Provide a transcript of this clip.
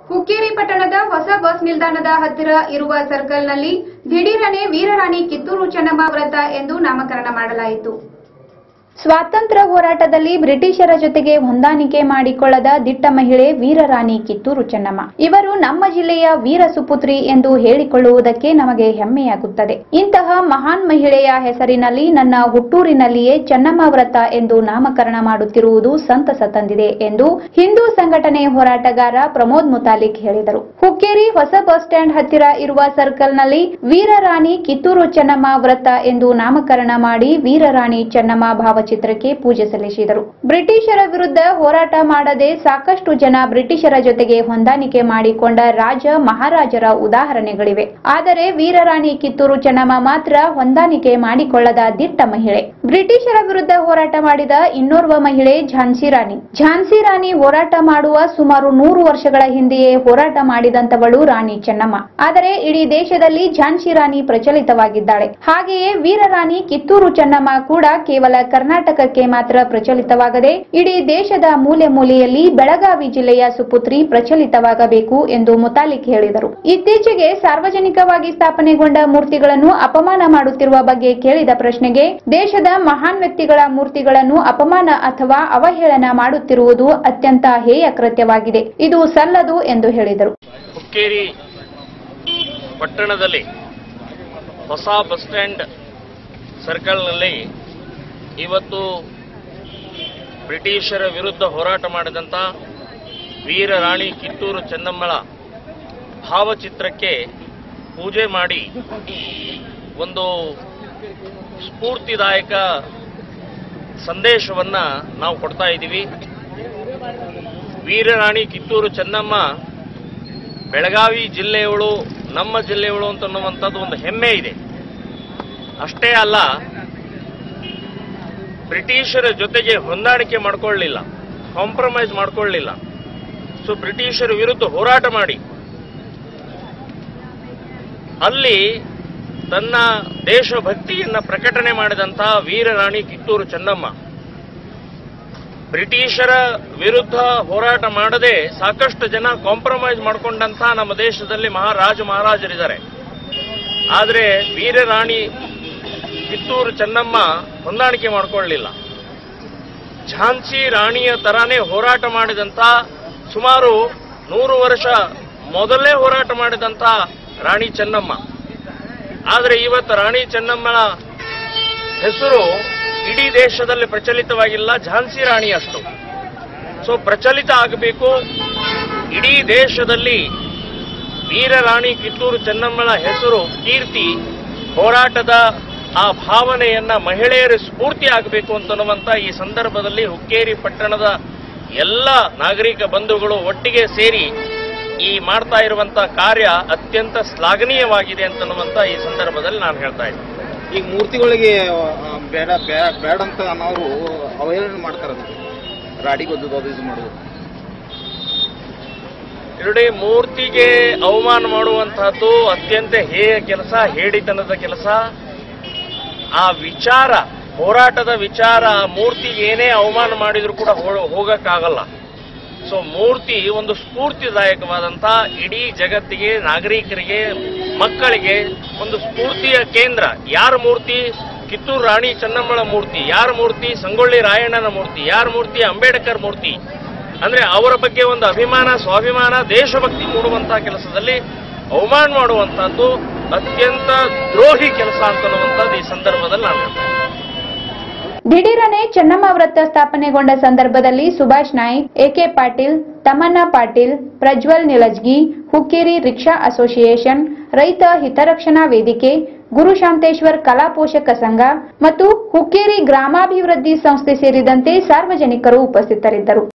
ಹುಕ್ಕೇರಿ ಪಟ್ಟಣದ ಹೊಸ ಬಸ್ ನಿಲ್ದಾಣದ ಹತ್ತಿರ ಇರುವ ಸರ್ಕಲ್ನಲ್ಲಿ ದಿಢೀರನೆ ವೀರರಾಣಿ ಕಿತ್ತೂರು ಚೆನ್ನಮ್ಮ ವ್ರತ ಎಂದು ನಾಮಕರಣ ಮಾಡಲಾಯಿತು ಸ್ವಾತಂತ್ರ್ಯ ಹೋರಾಟದಲ್ಲಿ ಬ್ರಿಟಿಷರ ಜೊತೆಗೆ ಹೊಂದಾಣಿಕೆ ಮಾಡಿಕೊಳ್ಳದ ದಿಟ್ಟ ಮಹಿಳೆ ವೀರರಾಣಿ ಕಿತ್ತೂರು ಚೆನ್ನಮ್ಮ ಇವರು ನಮ್ಮ ಜಿಲ್ಲೆಯ ವೀರ ಸುಪುತ್ರಿ ಎಂದು ಹೇಳಿಕೊಳ್ಳುವುದಕ್ಕೆ ನಮಗೆ ಹೆಮ್ಮೆಯಾಗುತ್ತದೆ ಇಂತಹ ಮಹಾನ್ ಮಹಿಳೆಯ ಹೆಸರಿನಲ್ಲಿ ನನ್ನ ಹುಟ್ಟೂರಿನಲ್ಲಿಯೇ ಚೆನ್ನಮ್ಮ ವ್ರತ ಎಂದು ನಾಮಕರಣ ಮಾಡುತ್ತಿರುವುದು ಸಂತಸ ತಂದಿದೆ ಎಂದು ಹಿಂದೂ ಸಂಘಟನೆ ಹೋರಾಟಗಾರ ಪ್ರಮೋದ್ ಮುತಾಲಿಕ್ ಹೇಳಿದರು ಹುಕ್ಕೇರಿ ಹೊಸ ಬಸ್ ಸ್ಟ್ಯಾಂಡ್ ಹತ್ತಿರ ಇರುವ ಸರ್ಕಲ್ನಲ್ಲಿ ವೀರರಾಣಿ ಕಿತ್ತೂರು ಚೆನ್ನಮ್ಮ ವ್ರತ ಎಂದು ನಾಮಕರಣ ಮಾಡಿ ವೀರರಾಣಿ ಚೆನ್ನಮ್ಮ ಭಾವಚಿತ್ರಕ್ಕೆ ಪೂಜೆ ಸಲ್ಲಿಸಿದರು ಬ್ರಿಟಿಷರ ವಿರುದ್ಧ ಹೋರಾಟ ಮಾಡದೆ ಸಾಕಷ್ಟು ಜನ ಬ್ರಿಟಿಷರ ಜೊತೆಗೆ ಹೊಂದಾಣಿಕೆ ಮಾಡಿಕೊಂಡ ರಾಜ ಮಹಾರಾಜರ ಉದಾಹರಣೆಗಳಿವೆ ಆದರೆ ವೀರರಾಣಿ ಕಿತ್ತೂರು ಚೆನ್ನಮ್ಮ ಮಾತ್ರ ಹೊಂದಾಣಿಕೆ ಮಾಡಿಕೊಳ್ಳದ ದಿಟ್ಟ ಮಹಿಳೆ ಬ್ರಿಟಿಷರ ವಿರುದ್ಧ ಹೋರಾಟ ಮಾಡಿದ ಇನ್ನೋರ್ವ ಮಹಿಳೆ ಝಾನ್ಸಿ ರಾಣಿ ಝಾನ್ಸಿ ರಾಣಿ ಹೋರಾಟ ಮಾಡುವ ಸುಮಾರು ನೂರು ವರ್ಷಗಳ ಹಿಂದೆಯೇ ಹೋರಾಟ ಮಾಡಿದಂತವಳು ರಾಣಿ ಚೆನ್ನಮ್ಮ ಆದರೆ ಇಡೀ ದೇಶದಲ್ಲಿ ಝಾನ್ಸಿ ರಾಣಿ ಪ್ರಚಲಿತವಾಗಿದ್ದಾಳೆ ಹಾಗೆಯೇ ವೀರರಾಣಿ ಕಿತ್ತೂರು ಚೆನ್ನಮ್ಮ ಕೂಡ ಕೇವಲ ಕರ್ನಾಟಕಕ್ಕೆ ಮಾತ್ರ ಪ್ರಚಲಿತವಾಗದೆ ಇಡೀ ದೇಶದ ಮೂಲೆ ಮೂಲೆಯಲ್ಲಿ ಬೆಳಗಾವಿ ಜಿಲ್ಲೆಯ ಸುಪುತ್ರಿ ಪ್ರಚಲಿತವಾಗಬೇಕು ಎಂದು ಮುತಾಲಿಕ್ ಹೇಳಿದರು ಇತ್ತೀಚೆಗೆ ಸಾರ್ವಜನಿಕವಾಗಿ ಸ್ಥಾಪನೆಗೊಂಡ ಮೂರ್ತಿಗಳನ್ನು ಅಪಮಾನ ಮಾಡುತ್ತಿರುವ ಬಗ್ಗೆ ಕೇಳಿದ ಪ್ರಶ್ನೆಗೆ ದೇಶದ ಮಹಾನ್ ವ್ಯಕ್ತಿಗಳ ಮೂರ್ತಿಗಳನ್ನು ಅಪಮಾನ ಅಥವಾ ಅವಹೇಳನ ಮಾಡುತ್ತಿರುವುದು ಅತ್ಯಂತ ಹೇಯ ಕೃತ್ಯವಾಗಿದೆ ಇದು ಸಲ್ಲದು ಎಂದು ಹೇಳಿದರು ಹುಕ್ಕೇರಿ ಪಟ್ಟಣದಲ್ಲಿ ಹೊಸ ಬಸ್ ಸ್ಟ್ಯಾಂಡ್ ಸರ್ಕಲ್ನಲ್ಲಿ ಇವತ್ತು ಬ್ರಿಟಿಷರ ವಿರುದ್ಧ ಹೋರಾಟ ಮಾಡಿದಂಥ ವೀರ ರಾಣಿ ಕಿತ್ತೂರು ಚೆನ್ನಮ್ಮಳ ಭಾವಚಿತ್ರಕ್ಕೆ ಪೂಜೆ ಮಾಡಿ ಒಂದು ಸ್ಫೂರ್ತಿದಾಯಕ ಸಂದೇಶವನ್ನ ನಾವು ಕೊಡ್ತಾ ಇದ್ದೀವಿ ವೀರರಾಣಿ ಕಿತ್ತೂರು ಚೆನ್ನಮ್ಮ ಬೆಳಗಾವಿ ಜಿಲ್ಲೆಯವಳು ನಮ್ಮ ಜಿಲ್ಲೆಯವಳು ಅಂತ ಅನ್ನುವಂಥದ್ದು ಒಂದು ಹೆಮ್ಮೆ ಇದೆ ಅಷ್ಟೇ ಅಲ್ಲ ಬ್ರಿಟಿಷರ ಜೊತೆಗೆ ಹೊಂದಾಣಿಕೆ ಮಾಡ್ಕೊಳ್ಳಿಲ್ಲ ಕಾಂಪ್ರಮೈಸ್ ಮಾಡ್ಕೊಳ್ಳಿಲ್ಲ ಸೊ ಬ್ರಿಟಿಷರ ವಿರುದ್ಧ ಹೋರಾಟ ಮಾಡಿ ಅಲ್ಲಿ ತನ್ನ ದೇಶಭಕ್ತಿಯನ್ನ ಪ್ರಕಟಣೆ ಮಾಡಿದಂತಹ ವೀರರಾಣಿ ಕಿತ್ತೂರು ಚೆನ್ನಮ್ಮ ಬ್ರಿಟಿಷರ ವಿರುದ್ಧ ಹೋರಾಟ ಮಾಡದೆ ಸಾಕಷ್ಟು ಜನ ಕಾಂಪ್ರಮೈಸ್ ಮಾಡ್ಕೊಂಡಂತ ನಮ್ಮ ದೇಶದಲ್ಲಿ ಮಹಾರಾಜ ಮಹಾರಾಜರಿದ್ದಾರೆ ಆದರೆ ವೀರರಾಣಿ ಕಿತ್ತೂರು ಚೆನ್ನಮ್ಮ ಹೊಂದಾಣಿಕೆ ಮಾಡ್ಕೊಳ್ಳಿಲ್ಲ ಝಾನ್ಸಿ ರಾಣಿಯ ತರಾನೇ ಹೋರಾಟ ಮಾಡಿದಂತ ಸುಮಾರು ನೂರು ವರ್ಷ ಮೊದಲೇ ಹೋರಾಟ ಮಾಡಿದಂತ ರಾಣಿ ಚೆನ್ನಮ್ಮ ಆದರೆ ಇವತ್ತು ರಾಣಿ ಚೆನ್ನಮ್ಮನ ಹೆಸರು ಇಡೀ ದೇಶದಲ್ಲಿ ಪ್ರಚಲಿತವಾಗಿಲ್ಲ ಝಾನ್ಸಿ ರಾಣಿ ಅಷ್ಟು ಸೊ ಪ್ರಚಲಿತ ಆಗಬೇಕು ಇಡೀ ದೇಶದಲ್ಲಿ ವೀರರಾಣಿ ಕಿತ್ತೂರು ಚೆನ್ನಮ್ಮನ ಹೆಸರು ಕೀರ್ತಿ ಹೋರಾಟದ ಆ ಭಾವನೆಯನ್ನ ಮಹಿಳೆಯರ ಸ್ಫೂರ್ತಿ ಆಗಬೇಕು ಅಂತನ್ನುವಂತ ಈ ಸಂದರ್ಭದಲ್ಲಿ ಹುಕ್ಕೇರಿ ಪಟ್ಟಣದ ಎಲ್ಲ ನಾಗರಿಕ ಬಂಧುಗಳು ಒಟ್ಟಿಗೆ ಸೇರಿ ಈ ಮಾಡ್ತಾ ಇರುವಂತ ಕಾರ್ಯ ಅತ್ಯಂತ ಶ್ಲಾಘನೀಯವಾಗಿದೆ ಅಂತನ್ನುವಂತ ಈ ಸಂದರ್ಭದಲ್ಲಿ ನಾನು ಹೇಳ್ತಾ ಇದ್ದೀನಿ ಈಗ ಮೂರ್ತಿಗಳಿಗೆ ಆ, ಬೇಡ ಬೇ- ಬೇಡ ಅಂತ ಅನ್ನೋರು ಅವಹೇಳನ ಮಾಡ್ತಾರೆ ಅದಕ್ಕೆ ರಾಡಿಗೊದ್ದು ಅದು ಇದು ಮಾಡೋದು ಎರಡೇ ಮೂರ್ತಿಗೆ ಅವಮಾನ ಮಾಡುವಂತಹದ್ದು ಅತ್ಯಂತ ಹೇಯ ಕೆಲಸ ಹೇಡಿತನದ ಕೆಲಸ ಆ ವಿಚಾರ ಹೋರಾಟದ ವಿಚಾರ ಆ ಮೂರ್ತಿಗೆ ಏನೇ ಅವಮಾನ ಮಾಡಿದ್ರು ಕೂಡ ಹೋ- ಹೋಗಕ್ಕಾಗಲ್ಲ ಸೊ ಮೂರ್ತಿ ಒಂದು ಸ್ಫೂರ್ತಿದಾಯಕವಾದಂತ ಇಡೀ ಜಗತ್ತಿಗೆ ನಾಗರಿಕರಿಗೆ ಮಕ್ಕಳಿಗೆ ಒಂದು ಸ್ಫೂರ್ತಿಯ ಕೇಂದ್ರ ಯಾರ ಮೂರ್ತಿ ಕಿತ್ತೂರು ರಾಣಿ ಚೆನ್ನಮ್ಮಳ ಮೂರ್ತಿ ಯಾರ ಮೂರ್ತಿ ಸಂಗೊಳ್ಳಿ ರಾಯಣ್ಣನ ಮೂರ್ತಿ ಯಾರ ಮೂರ್ತಿ ಅಂಬೇಡ್ಕರ್ ಮೂರ್ತಿ ಅಂದ್ರೆ ಅವರ ಬಗ್ಗೆ ಒಂದು ಅಭಿಮಾನ ಸ್ವಾಭಿಮಾನ ದೇಶಭಕ್ತಿ ಮೂಡುವಂತಹ ಕೆಲಸದಲ್ಲಿ ಅವಮಾನ ಮಾಡುವಂತಹದ್ದು ಅತ್ಯಂತ ದ್ರೋಹಿ ಕೆಲಸ ಅಂತನ್ನುವಂಥದ್ದು ಈ ಸಂದರ್ಭದಲ್ಲಿ ನಾನು ಹೇಳ್ತಾ ಇದ್ದೀನಿ. ದಿಢೀರನೆ ಚೆನ್ನಮ್ಮ ವೃತ್ತ ಸ್ಥಾಪನೆಗೊಂಡ ಸಂದರ್ಭದಲ್ಲಿ ಸುಭಾಷ್ ನಾಯ್ಕ್ ಎಕೆ ಪಾಟೀಲ್ ತಮನ್ನಾ ಪಾಟೀಲ್ ಪ್ರಜ್ವಲ್ ನಿಲಜ್ಗಿ ಹುಕ್ಕೇರಿ ರಿಕ್ಷಾ ಅಸೋಸಿಯೇಷನ್ ರೈತ ಹಿತರಕ್ಷಣಾ ವೇದಿಕೆ ಗುರುಶಾಂತೇಶ್ವರ್ ಕಲಾ ಪೋಷಕ ಸಂಘ ಮತ್ತು ಹುಕ್ಕೇರಿ ಗ್ರಾಮಾಭಿವೃದ್ಧಿ ಸಂಸ್ಥೆ ಸೇರಿದಂತೆ ಸಾರ್ವಜನಿಕರು ಉಪಸ್ಥಿತರಿದ್ದರು